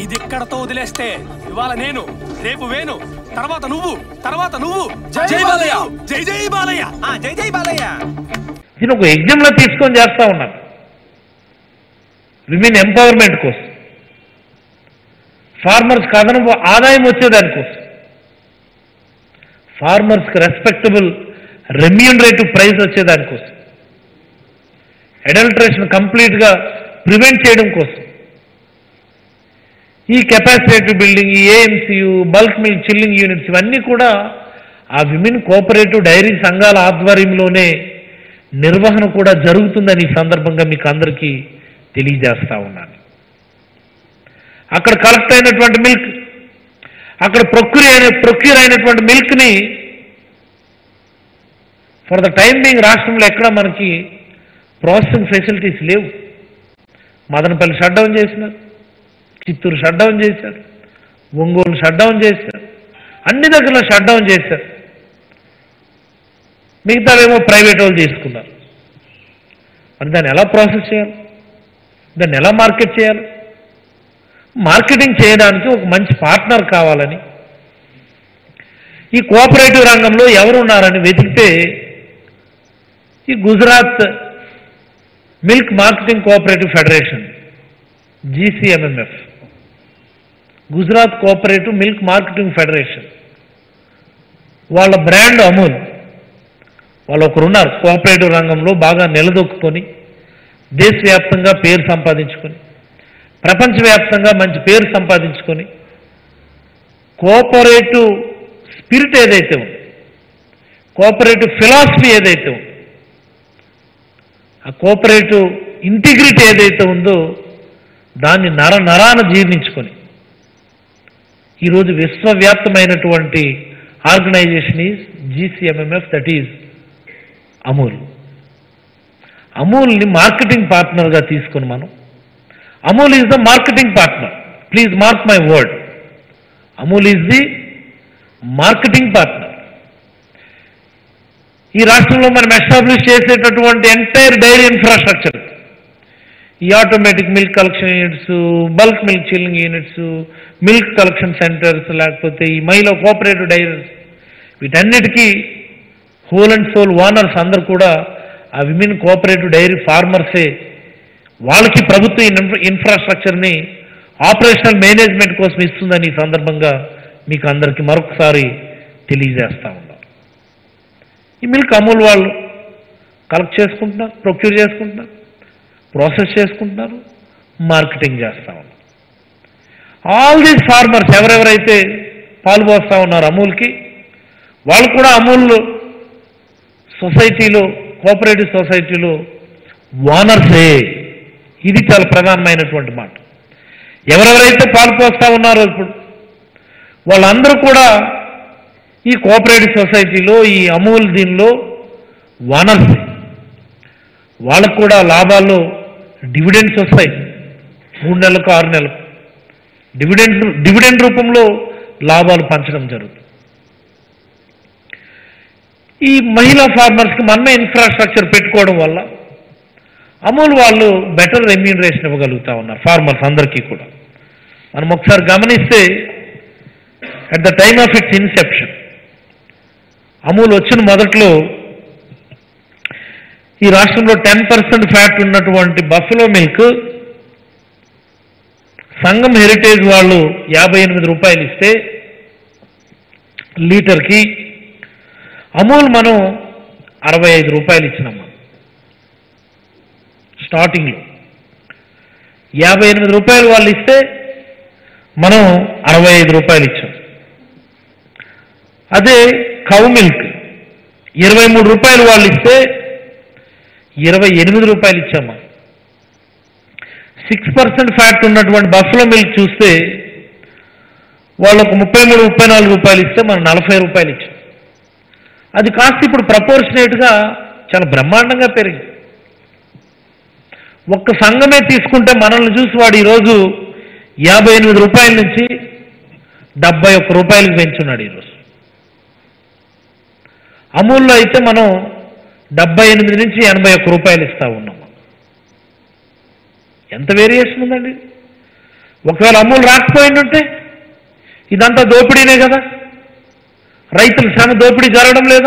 ఇది ఇక్కడతో వదిలేస్తే ఇవాళ నేను రేపు వేణు తర్వాత నువ్వు తర్వాత నువ్వు జై బాలయ్య జై జై బాలయ్య జై జై బాలయ్య దీన్ని ఒక యజ్ఞంలో తీసుకొని చేస్తా ఉన్నారు విమెన్ ఎంపవర్మెంట్ కోసం ఫార్మర్స్కి అదనపు ఆదాయం వచ్చేదానికోసం ఫార్మర్స్కి రెస్పెక్టబుల్ రెమ్యూనరేటివ్ ప్రైస్ వచ్చేదానికోసం అడల్ట్రేషన్ కంప్లీట్గా ప్రివెంట్ చేయడం కోసం ఈ కెపాసిటేటివ్ బిల్డింగ్ ఈ AMCU bulk milk chilling units ఇవన్నీ కూడా ఆ విమెన్ కోఆపరేటివ్ డైరీ సంఘాల ఆధ్వర్యంలోనే నిర్వహణ కూడా జరుగుతుందని ఈ సందర్భంగా మీకు అందరికీ తెలియజేస్తా ఉన్నాను అక్కడ కలెక్ట్ అయినటువంటి మిల్క్ అక్కడ ప్రొక్యూర్ అయిన ప్రొక్యూర్ అయినటువంటి మిల్క్ని ఫర్ ద టైం బీయింగ్ రాష్ట్రంలో ఎక్కడ మనకి ప్రాసెసింగ్ ఫెసిలిటీస్ లేవు మదనపల్లి షట్ డౌన్ చేసినారు చిత్తూరు షట్ డౌన్ చేశారు ఒంగోలు షట్ డౌన్ చేశారు అన్ని దగ్గర షట్ డౌన్ చేశారు మిగతావేమో ప్రైవేట్ వాళ్ళు తీసుకున్నారు మరి దాన్ని ఎలా ప్రాసెస్ చేయాలి దాన్ని ఎలా మార్కెట్ చేయాలి మార్కెటింగ్ చేయడానికి ఒక మంచి పార్ట్నర్ కావాలని ఈ కోఆపరేటివ్ రంగంలో ఎవరు ఉన్నారని వెతికితే ఈ Gujarat milk marketing cooperative federation GCMMF Gujarat cooperative milk marketing federation వాళ్ళ బ్రాండ్ అమూల్ వాళ్ళు ఒకరున్నారు కోఆపరేటివ్ రంగంలో బాగా నిలదొక్కుని దేశవ్యాప్తంగా పేరు సంపాదించుకొని ప్రపంచవ్యాప్తంగా మంచి పేరు సంపాదించుకొని కోఆపరేటివ్ స్పిరిట్ ఏదైతే ఉంది కోఆపరేటివ్ ఫిలాసఫీ ఏదైతే ఉంది ఆ కోఆపరేటివ్ ఇంటిగ్రిటీ ఏదైతే ఉందో దాన్ని నర నరాన జీర్ణించుకొని ఈరోజు విశ్వవ్యాప్తమైనటువంటి organisation is GCMMF that is Amul అమూల్ని మార్కెటింగ్ పార్ట్నర్గా తీసుకొని మనం Amul is the marketing partner please mark my word Amul is the marketing partner ఈ రాష్ట్రంలో మనం ఎస్టాబ్లిష్ చేసేటటువంటి ఎంటైర్ డైరీ ఇన్ఫ్రాస్ట్రక్చర్ ఈ automatic milk collection units bulk milk chilling units milk collection centres లేకపోతే ఈ మహిళ కోఆపరేటివ్ డైరీస్ వీటన్నిటికీ హోల్ అండ్ సోల్ ఓనర్స్ అందరు కూడా ఆ విమెన్ కోఆపరేటివ్ డైరీ ఫార్మర్సే వాళ్ళకి ప్రభుత్వం ఈ ఇన్ఫ్రా- ఇన్ఫ్రాస్ట్రక్చర్ని ఆపరేషనల్ మేనేజ్మెంట్ కోసం ఇస్తుందని ఈ సందర్భంగా మీకు అందరికీ మరొకసారి తెలియజేస్తా ఉన్నాం ఈ మిల్క్ అమూల్ వాళ్ళు కలెక్ట్ చేసుకుంటున్నారు ప్రొక్యూర్ చేసుకుంటున్నారు ప్రాసెస్ చేసుకుంటున్నారు మార్కెటింగ్ చేస్తూ ఉన్నారు ఆల్ దీస్ ఫార్మర్స్ ఎవరెవరైతే పాలు పోస్తూ ఉన్నారు అమూల్కి వాళ్ళు కూడా అమూల్ సొసైటీలో కోఆపరేటివ్ సొసైటీలో ఓనర్సే ఇది చాలా ప్రధానమైనటువంటి మాట ఎవరెవరైతే పాలు పోస్తూ ఉన్నారో ఇప్పుడు వాళ్ళందరూ కూడా ఈ కోఆపరేటివ్ సొసైటీలో ఈ అమూల్ దీనిలో ఓనర్సే వాళ్ళకు కూడా లాభాల్లో డివిడెండ్స్ వస్తాయి మూడు నెలలకు ఆరు నెలలకు డివిడెండ్ డివిడెండ్ రూపంలో లాభాలు పంచడం జరుగుతుంది ఈ మహిళా ఫార్మర్స్కి మనమే ఇన్ఫ్రాస్ట్రక్చర్ పెట్టుకోవడం వల్ల అమూల్ వాళ్ళు బెటర్ రెమ్యూనరేషన్ ఇవ్వగలుగుతా ఉన్నారు ఫార్మర్స్ అందరికీ కూడా మనం ఒకసారి గమనిస్తే at the time of its inception Amul వచ్చిన మొదట్లో ఈ రాష్ట్రంలో టెన్ పర్సెంట్ ఫ్యాట్ ఉన్నటువంటి బఫలో మిల్క్ సంఘం హెరిటేజ్ వాళ్ళు యాభై ఎనిమిది రూపాయలు ఇస్తే లీటర్కి అమూల్ మనం అరవై ఐదు రూపాయలు ఇచ్చినాం మనం స్టార్టింగ్లో యాభై ఎనిమిది రూపాయలు వాళ్ళు ఇస్తే మనం అరవై ఐదు రూపాయలు ఇచ్చాం అదే కౌ మిల్క్ ఇరవై మూడు రూపాయలు వాళ్ళు ఇస్తే ఇరవై ఎనిమిది రూపాయలు ఇచ్చామా సిక్స్ పర్సెంట్ ఫ్యాట్ ఉన్నటువంటి బఫ్లో మిల్క్ చూస్తే వాళ్ళకు ముప్పై మూడు ముప్పై నాలుగు రూపాయలు ఇస్తే మనం నలభై రూపాయలు ఇచ్చాం అది కాస్త ఇప్పుడు ప్రపోర్షనేట్గా చాలా బ్రహ్మాండంగా పెరిగింది ఒక్క సంఘమే తీసుకుంటే మనల్ని చూసి వాడు ఈరోజు యాభై ఎనిమిది రూపాయల నుంచి డెబ్బై ఒక్క రూపాయలకు పెంచున్నాడు ఈరోజు అమూల్లో అయితే మనం డెబ్బై ఎనిమిది నుంచి ఎనభై ఒక్క రూపాయలు ఇస్తా ఉన్నాం ఎంత వేరియేషన్ ఉందండి ఒకవేళ అమూల్ రాకపోయిందంటే ఇదంతా దోపిడీనే కదా రైతుల శ్రమ దోపిడీ జరగడం లేదా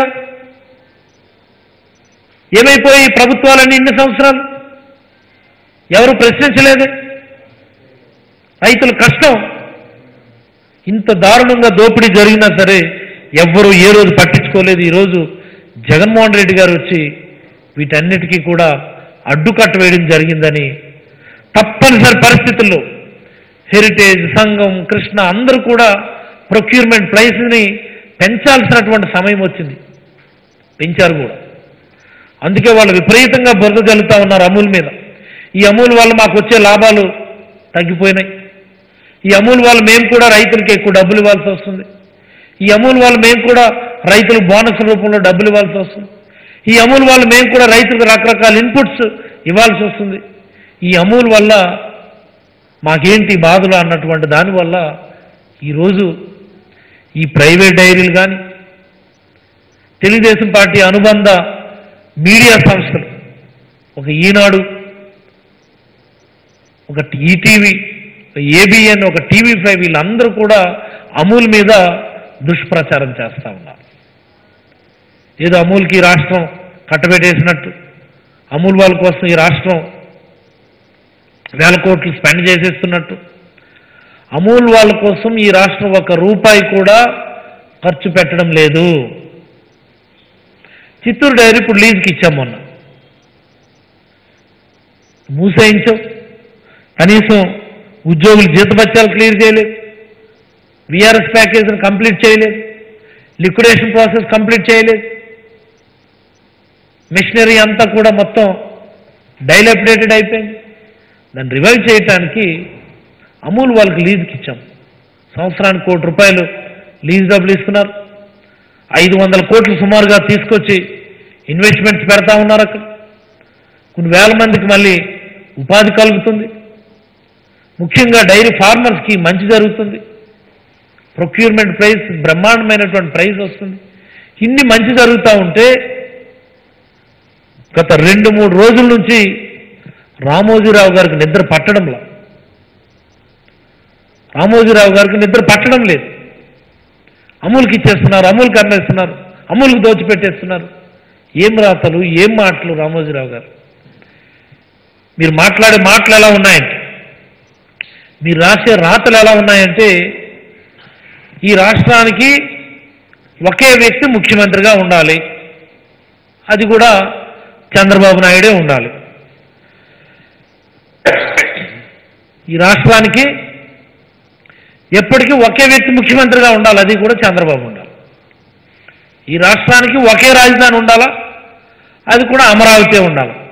ఏమైపోయి ఈ ప్రభుత్వాలన్నీ ఇన్ని సంవత్సరాలు ఎవరు ప్రశ్నించలేదే రైతుల కష్టం ఇంత దారుణంగా దోపిడీ జరిగినా సరే ఎవ్వరూ ఏ రోజు పట్టించుకోలేదు ఈరోజు జగన్మోహన్ రెడ్డి గారు వచ్చి వీటన్నిటికీ కూడా అడ్డుకట్ట వేయడం జరిగిందని తప్పనిసరి పరిస్థితుల్లో హెరిటేజ్ సంఘం కృష్ణ అందరూ కూడా ప్రొక్యూర్మెంట్ ప్రైస్ని పెంచాల్సినటువంటి సమయం వచ్చింది పెంచారు కూడా అందుకే వాళ్ళు విపరీతంగా బురద జల్లుతా ఉన్నారు అమూల్ మీద ఈ అమూల్ వల్ల మాకు వచ్చే లాభాలు తగ్గిపోయినాయి ఈ అమూల్ వల్ల మేము కూడా రైతులకి ఎక్కువ డబ్బులు ఇవ్వాల్సి వస్తుంది ఈ అమూల్ వల్ల మేము కూడా రైతులకు బోనస్ రూపంలో డబ్బులు ఇవ్వాల్సి వస్తుంది ఈ అమూల్ వల్ల మేము కూడా రైతులకు రకరకాల ఇన్పుట్స్ ఇవ్వాల్సి వస్తుంది ఈ అమూల్ వల్ల మాకేంటి బాధలు అన్నటువంటి దానివల్ల ఈరోజు ఈ ప్రైవేట్ డైరీలు కానీ తెలుగుదేశం పార్టీ అనుబంధ మీడియా సంస్థలు ఒక ఈనాడు ఒక ఈటీవీ ఏబిఎన్ ఒక టీవీ ఫైవ్ వీళ్ళందరూ కూడా అమూల్ మీద దుష్ప్రచారం చేస్తూ ఉన్నారు ఏదో అమూల్కి ఈ రాష్ట్రం కట్టబెట్టేసినట్టు అమూల్ వాళ్ళ కోసం ఈ రాష్ట్రం వేల కోట్లు స్పెండ్ చేసేస్తున్నట్టు అమూల్ వాళ్ళ కోసం ఈ రాష్ట్రం ఒక రూపాయి కూడా ఖర్చు పెట్టడం లేదు చిత్తూరు డైరీ ఇప్పుడు లీజ్కి ఇచ్చాం మొన్న మూసేయించాం కనీసం ఉద్యోగులు జీతభత్యాలు క్లియర్ చేయలేదు విఆర్ఎస్ ప్యాకేజీని కంప్లీట్ చేయలేదు లిక్విడేషన్ ప్రాసెస్ కంప్లీట్ చేయలేదు మిషనరీ అంతా కూడా మొత్తం డైలప్డేటెడ్ అయిపోయింది దాన్ని రివైవ్ చేయటానికి అమూల్ వాళ్ళకి లీజుకి ఇచ్చాం సంవత్సరానికి కోటి రూపాయలు లీజ్ డబ్బులు ఇస్తున్నారు ఐదు వందల కోట్లు సుమారుగా తీసుకొచ్చి ఇన్వెస్ట్మెంట్స్ పెడతా ఉన్నారు అక్కడ కొన్ని వేల మందికి మళ్ళీ ఉపాధి కలుగుతుంది ముఖ్యంగా డైరీ ఫార్మర్స్కి మంచి జరుగుతుంది ప్రొక్యూర్మెంట్ ప్రైస్ బ్రహ్మాండమైనటువంటి ప్రైస్ వస్తుంది ఇన్ని మంచి జరుగుతూ ఉంటే గత రెండు మూడు రోజుల నుంచి రామోజీరావు గారికి నిద్ర పట్టడంలా రామోజీరావు గారికి నిద్ర పట్టడం లేదు అమూల్కి ఇచ్చేస్తున్నారు అమూల్కి అమ్మేస్తున్నారు అమూల్కి దోచిపెట్టేస్తున్నారు ఏం రాతలు ఏం మాటలు రామోజీరావు గారు మీరు మాట్లాడే మాటలు ఎలా ఉన్నాయంటే మీరు రాసే రాతలు ఎలా ఉన్నాయంటే ఈ రాష్ట్రానికి ఒకే వ్యక్తి ముఖ్యమంత్రిగా ఉండాలి అది కూడా చంద్రబాబు నాయుడే ఉండాలి ఈ రాష్ట్రానికి ఎప్పటికీ ఒకే వ్యక్తి ముఖ్యమంత్రిగా ఉండాలి అది కూడా చంద్రబాబు ఉండాలి ఈ రాష్ట్రానికి ఒకే రాజధాని ఉండాలా అది కూడా అమరావతి ఉండాలి